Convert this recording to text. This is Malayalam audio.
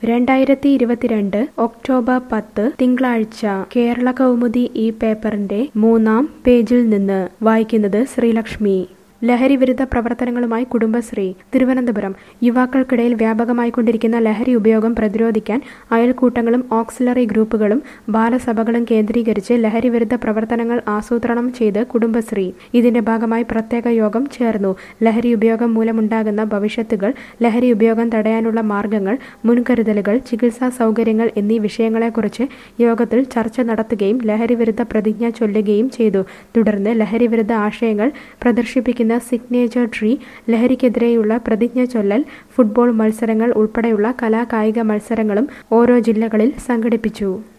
രണ്ടായിരത്തി ഇരുപത്തിരണ്ട് ഒക്ടോബർ പത്ത് തിങ്കളാഴ്ച കേരള കൗമുദി ഈ പേപ്പറിന്റെ മൂന്നാം പേജിൽ നിന്ന് വായിക്കുന്നത് ശ്രീലക്ഷ്മി ലഹരി വിരുദ്ധ പ്രവർത്തനങ്ങളുമായി കുടുംബശ്രീ തിരുവനന്തപുരം യുവാക്കൾക്കിടയിൽ വ്യാപകമായിക്കൊണ്ടിരിക്കുന്ന ലഹരി ഉപയോഗം പ്രതിരോധിക്കാൻ അയൽക്കൂട്ടങ്ങളും ഓക്സിലറി ഗ്രൂപ്പുകളും ബാലസഭകളും കേന്ദ്രീകരിച്ച് ലഹരി വിരുദ്ധ പ്രവർത്തനങ്ങൾ ആസൂത്രണം ചെയ്ത് കുടുംബശ്രീ ഇതിന്റെ ഭാഗമായി പ്രത്യേക യോഗം ചേർന്നു ലഹരി ഉപയോഗം മൂലമുണ്ടാകുന്ന ഭവിഷ്യത്തുകൾ ലഹരി ഉപയോഗം തടയാനുള്ള മാർഗങ്ങൾ മുൻകരുതലുകൾ ചികിത്സാ സൗകര്യങ്ങൾ എന്നീ വിഷയങ്ങളെക്കുറിച്ച് യോഗത്തിൽ ചർച്ച നടത്തുകയും ലഹരി വിരുദ്ധ പ്രതിജ്ഞ ചൊല്ലുകയും ചെയ്തു തുടർന്ന് ലഹരി വിരുദ്ധ ആശയങ്ങൾ പ്രദർശിപ്പിക്കുന്ന സിഗ്നേച്ചർ ട്രീ ലഹരിക്കെതിരെയുള്ള പ്രതിജ്ഞ ചൊല്ലൽ ഫുട്ബോൾ മത്സരങ്ങൾ ഉൾപ്പെടെയുള്ള കലാകായിക മത്സരങ്ങളും ഓരോ ജില്ലകളിൽ സംഘടിപ്പിച്ചു